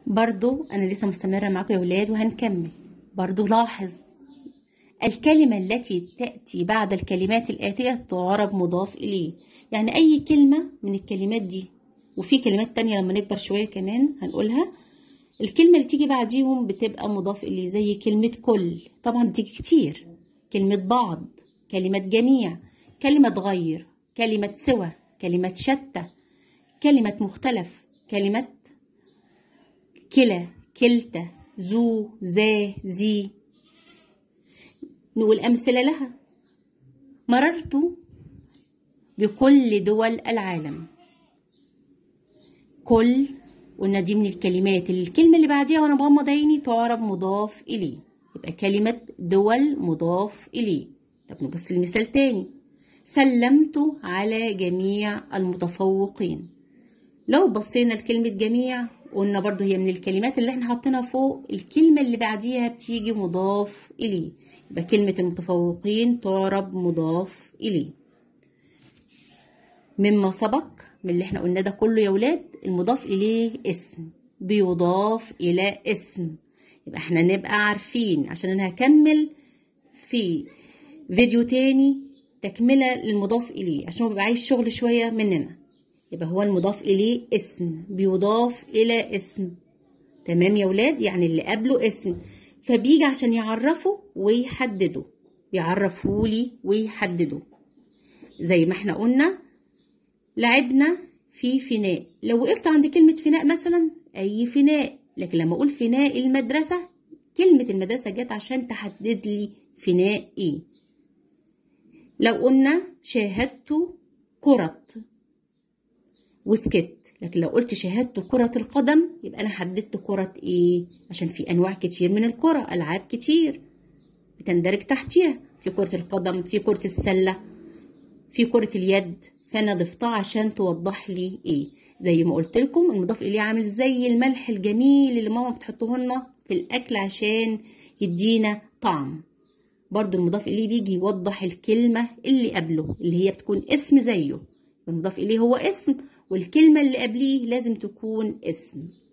برضو أنا لسه مستمرة معاكم يا ولاد وهنكمل برضو لاحظ الكلمة التي تأتي بعد الكلمات الآتية تعرب مضاف إليه يعني أي كلمة من الكلمات دي وفي كلمات تانية لما نكبر شوية كمان هنقولها الكلمة اللي تيجي بعديهم بتبقى مضاف إليه زي كلمة كل طبعا بتيجي كتير كلمة بعض كلمة جميع كلمة غير كلمة سوى كلمة شتى كلمة مختلف كلمة كلا كلتا ذو ذا ذي نقول أمثلة لها مررت بكل دول العالم كل قلنا دي من الكلمات اللي الكلمة اللي بعديها وأنا بغمض عيني تعرب مضاف إليه يبقى كلمة دول مضاف إليه طب نبص لمثال تاني سلمت على جميع المتفوقين لو بصينا لكلمة جميع قلنا برضو هي من الكلمات اللي احنا حاطينها فوق الكلمة اللي بعديها بتيجي مضاف إليه يبقى كلمة المتفوقين تعرب مضاف إليه مما سبق من اللي احنا قلنا ده كله يا ولاد المضاف إليه اسم بيضاف إلى اسم يبقى احنا نبقى عارفين عشان انا هكمل في فيديو تاني تكملة للمضاف إليه عشان هو بيبقى عايز شغل شوية مننا يبقى هو المضاف إليه اسم بيضاف إلى اسم تمام يا ولاد يعني اللي قبله اسم فبيجي عشان يعرفه ويحدده بيعرفهولي ويحدده زي ما احنا قلنا لعبنا في فناء لو وقفت عند كلمة فناء مثلا أي فناء لكن لما أقول فناء المدرسة كلمة المدرسة جت عشان تحدد لي فناء إيه لو قلنا شاهدت كرة وسكت لكن لو قلت شاهدت كرة القدم يبقى أنا حددت كرة إيه عشان في أنواع كتير من الكرة ألعاب كتير بتندرج تحتيها في كرة القدم في كرة السلة في كرة اليد فأنا ضفتها عشان توضح لي إيه زي ما قلت لكم المضاف إليه عامل زي الملح الجميل اللي ماما بتحطه لنا في الأكل عشان يدينا طعم برضو المضاف إليه بيجي يوضح الكلمة اللي قبله اللي هي بتكون اسم زيه المضاف إليه هو اسم والكلمة اللي قبليه لازم تكون اسم